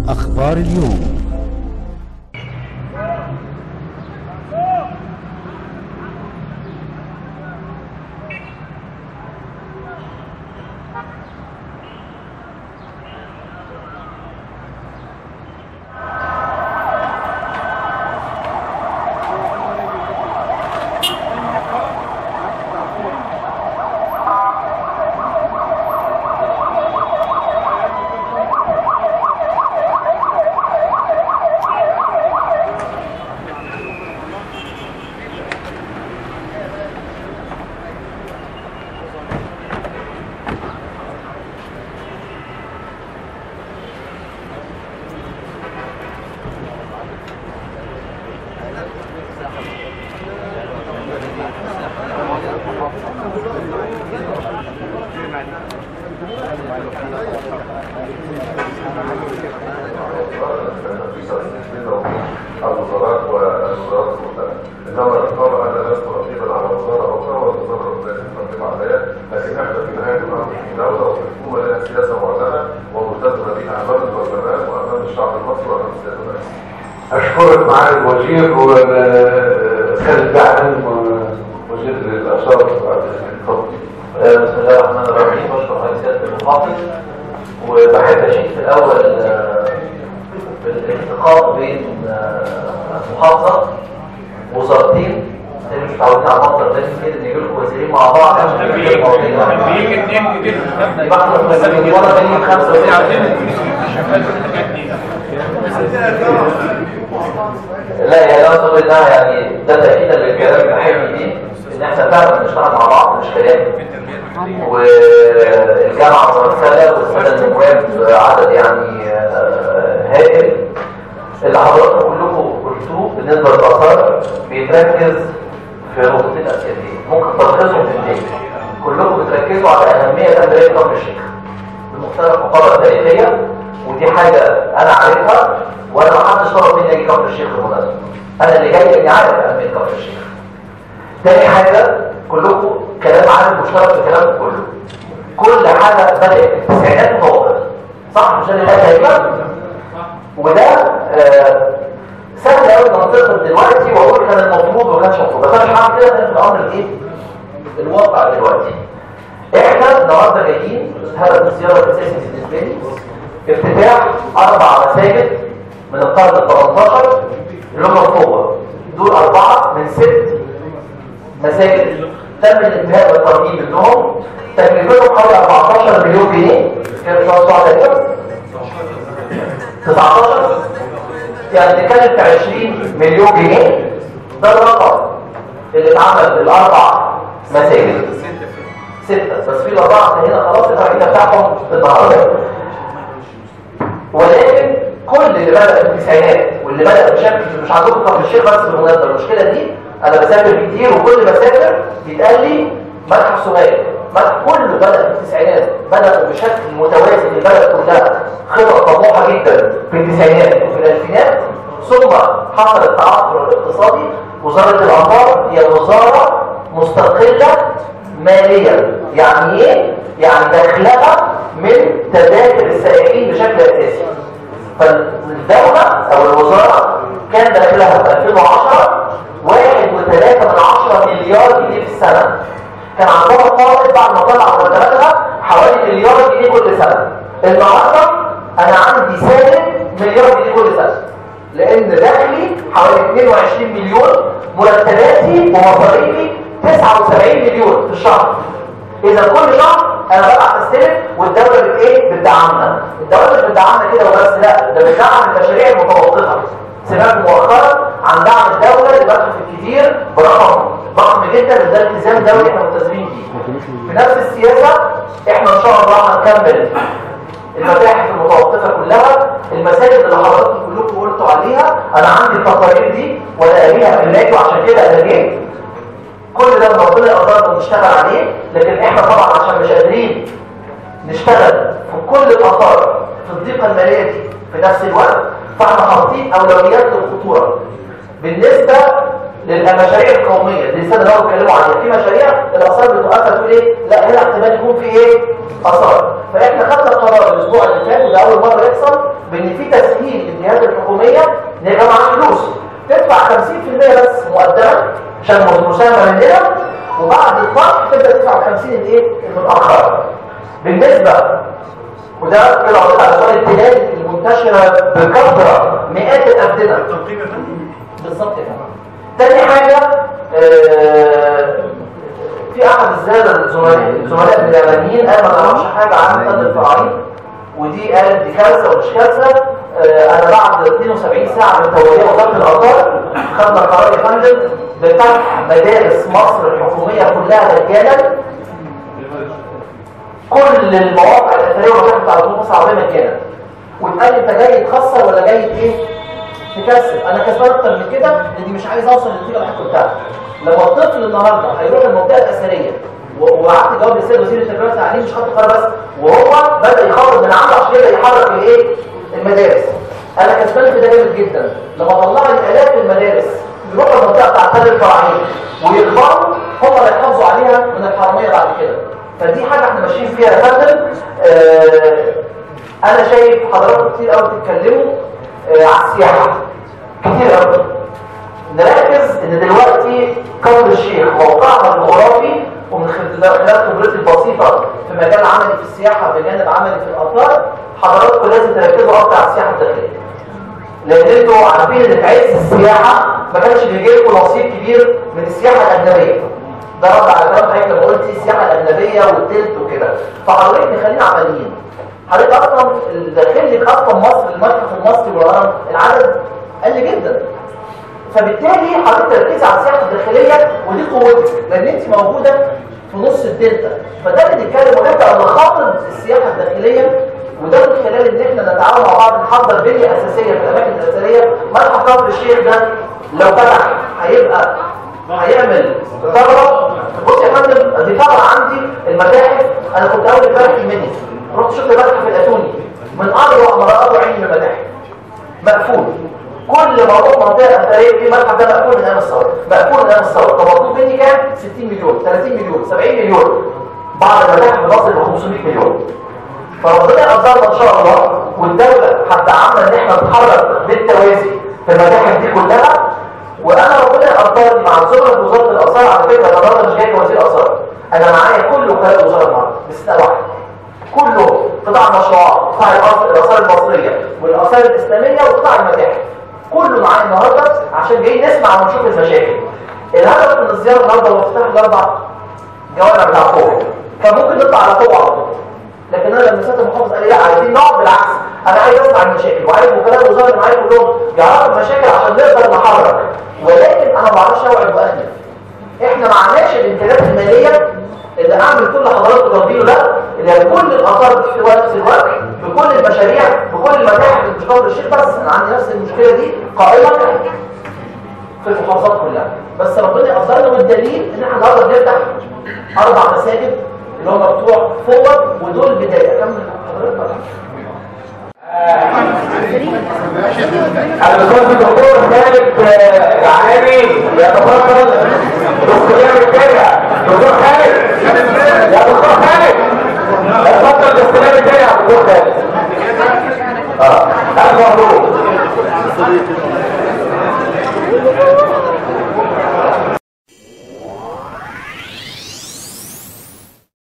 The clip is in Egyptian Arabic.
أخبار اليوم الوزارات والوزارات المختلفة إنما الإقامة أنا لست رقيبا على وزارة أخرى والوزارة ليست رقيبة عليها لكن إحنا في نهاية الأمر في دولة وفي حكومة لها سياسة معلنة وملتزمة بها أمام البرلمان وأمام الشعب المصري وأمام السيادة الرئيسية. أشكرك معالي الوزير وخالد دعم وزير الآثار اتفضل. بسم الله الرحمن الرحيم بشكر حضرتك سياده المحافظ وبحب اشيد في الاول آه، بالالتقاء بين آه، محافظه وزارتين اللي مش متعودين على المنظر ده كده ان يجوا لكم وزيرين مع بعض عشان بيجي بيجي اتنين كتير يبقى احنا متمسكين ورا بين خمسه وستة. لا يا لا تقول انها يعني ده تاكيدا للكلام الحلمي دي ان احنا فعلا بنشتغل مع بعض مش كلام والجامعه مرسله والسنه النواب عدد يعني آه، هائل اللي حضراتكم كلكم قلتوه بالنسبه للاثار بيتركز في نقطتين اساسيتين ممكن تلخصهم في اثنين كلكم بتركزوا على اهميه تدريب كفر الشيخ بمختلف مقابله تاريخيه ودي حاجه انا عارفها وانا ما حدش طلب مني اجي كفر الشيخ بالمناسبه انا اللي جاي لاني عارف اهميه كفر الشيخ تاني حاجه كلكم كلام عام مشترك في كلامكم كله كل حاجه بدات في التسعينات وطورت صح مش انا تقريبا وده آه سهل قوي ان انتقد دلوقتي واقول كان المفروض وما كانش المفروض بس انا مش هعمل كده لان الامر الايه الواقع دلوقتي احنا النهارده جايين هدف الزياره الاساسي بالنسبه لي افتتاح اربع مساجد من القرن ال 18 اللي هم فوق دول اربعه من ست مساجد تم الانتهاء والترميم منهم تكلفتهم حوالي 14 مليون جنيه كده مش هوصل تقريبا 19 يعني بنتكلم في 20 مليون جنيه ده الرقم اللي اتعمل بالاربع مساجد ستة بس في الأربعة هنا خلاص التركيزة بتاعهم النهارده ولكن كل اللي بدأ في التسعينات واللي بدأ بشكل مش عندكم كفر الشيخ بس بالمناسبة المشكلة دي أنا بسافر كتير وكل ما اسافر بيتقال لي متحف سمية متحف كله بدأ في التسعينات بدأوا بشكل متوازي البلد كلها خطط طموحة جدا في التسعينات وفي الألفينات ثم حصل التعثر الاقتصادي وزارة الأنبار هي وزارة مستقلة ماليا يعني ايه؟ يعني دخلها من تذاكر السائحين بشكل اساسي فالدولة او الوزارة كان دخلها في 2010 واحد وثلاثة من عشرة مليار جنيه في السنة كان عندها طالب بعد ما طلع مرتباتها حوالي مليار جنيه كل سنة النهارده انا عندي سالب مليار جنيه كل سنة لان دخلي حوالي 22 مليون مرتباتي ومصاريفي 79 مليون في الشهر اذا كل شهر انا ببعت استلف والدوله بت ايه بتدعمنا الدوله مش بتدعمنا كده وبس لا ده بتدعم المشاريع المتوسطه سمعت مؤخرا عن دعم الدوله للمتحف الكبير برقم ضخم جدا وده التزام دولي احنا ملتزمين بيه في نفس السياسه احنا ان شاء الله هنكمل المتاحف المتوقفة كلها المساجد اللي حضراتكم كلكم قلتوا عليها انا عندي التقارير دي وانا قاريها في النادي وعشان كده انا جيت كل ده ربنا يقدرنا نشتغل عليه لكن احنا طبعا عشان مش قادرين نشتغل في كل الاثار في الضيقه الماليه دي في نفس الوقت فاحنا حاطين اولويات للخطوره بالنسبه للمشاريع القوميه اللي لسه اللي اتكلموا عليها في مشاريع الاثار بتؤثر تقول ايه لا هنا احتمال يكون في ايه اثار فاحنا خدنا قرار الاسبوع اللي فات وده لاول مره يحصل بان في تسهيل للجهات الحكوميه ان يبقى معاها فلوس تدفع 50% بس مقدما عشان مساهمه مننا وبعد الفرق تبدا تدفع 50 الايه المتاخره بالنسبه وده كده عرض على سؤال التلال المنتشره بكثره مئات الابدنه بالظبط يا فندم تاني حاجه آه، في احد الزملاء الزملاء الزملاء اليابانيين قال ما نعرفش حاجه عن سد الفراعين ودي قالت دي كارثه ومش كارثه آه، انا بعد 72 ساعه من توليه وزاره الاوقاف خدنا قرار يا فندم بفتح مدارس مصر الحكوميه كلها مجانا كل المواقع الاثريه والمتاحف بتاع الجمهوريه مصر العربيه مجانا واتقال لي انت جاي تخسر ولا جاي ايه؟ تكسب انا كسبان اكتر من كده لاني مش عايز اوصل للنتيجه اللي حضرتك قلتها لما الطفل النهارده هيروح المنطقه الاثريه و- وقعدت جواب للسيد وزير التربيه والتعليم مش خدت قرار بس وهو بدا يخرج من عنده عشان يبدا يحرك الايه؟ المدارس انا كسبان في ده جامد جدا لما طلع لي الاف المدارس يروحوا المنطقه بتاعت تل الفراعين ويكبروا هم اللي يحافظوا عليها من الحراميه بعد كده فدي حاجه احنا ماشيين فيها يا فندم آه انا شايف حضراتكم كتير قوي بتتكلموا آه على السياحه كتير قوي نركز ان دلوقتي كفر الشيخ موقعها الجغرافي ومن خلال خلال خبرتي البسيطه في مجال عملي في السياحه بجانب عملي في الاثار حضراتكم لازم تركزوا اكتر على السياحه الداخليه لان انتوا عارفين ان في عز السياحه ما كانش بيجي لكم نصيب كبير من السياحه الاجنبيه ده رد على كلام حضرتك لما قلتي السياحه الاجنبيه والتلت وكده فحضرتك نخلينا عمليين حضرتك اصلا داخل لك اصلا مصر المتحف المصري والهرم العدد قل جدا فبالتالي حضرتك تركزي على السياحه الداخليه ودي قوتك لان انت موجوده في نص الدلتا فده اللي نتكلم ونبدا نخاطب السياحه الداخليه وده من خلال ان احنا نتعاون مع بعض نحضر بنيه اساسيه في الاماكن الاثريه متحف كفر الشيخ ده لو فتح هيبقى هيعمل ثغره بص يا فندم دي ثغره عندي المتاحف انا كنت اول امبارح في المنيا رحت شفت متحف الاتوني من اروع مرات عيني من المتاحف مقفول كل ما اروح منطقه اثريه في متحف ده مقفول من ايام الثوره مقفول من ايام الثوره طب مطلوب مني كام 60 مليون 30 مليون 70 مليون بعد المتاحف بتصل ل 500 مليون فربنا يقدرنا ان شاء الله والدوله هتدعمنا ان احنا نتحرك بالتوازي في المتاحف دي كلها وانا ربنا يقدرني مع زملاء وزاره الاثار على فكره انا النهارده مش جاي كوزير اثار انا معايا كل وكلاء وزاره النهارده باستثناء واحد كله قطاع المشروعات قطاع الأثار- الاثار المصريه والاثار الاسلاميه وقطاع المتاحف كله معايا النهارده عشان جاي نسمع ونشوف المشاكل الهدف من الزياره النهارده هو افتتاح الاربع جوامع بتاع فوق فممكن نطلع على فوق على طول لكن انا لما سياده المحافظ قال لي لا عايزين نقعد بالعكس انا عايز اسمع المشاكل وعايز وكلاء الوزاره اللي معايا كلهم يعرفوا المشاكل عشان نقدر نحرك ولكن انا ما بعرفش اوعد واهلف احنا ما عندناش الامكانيات الماليه اللي اعمل كل حضراتكم طالبينه ده اللي هي كل الاثار دي في وقت في الوقت بكل المشاريع بكل المتاحف اللي بتشتغل الشيخ بس انا عندي نفس المشكله دي قائمه في المحافظات كلها بس ربنا يقدرنا والدليل ان احنا النهارده بنفتح اربع مساجد اللي هم بتوع فوق ودول بدايه كمل حضرتك ولا؟ الدكتور الدكتور ثابت العالمي يتفضل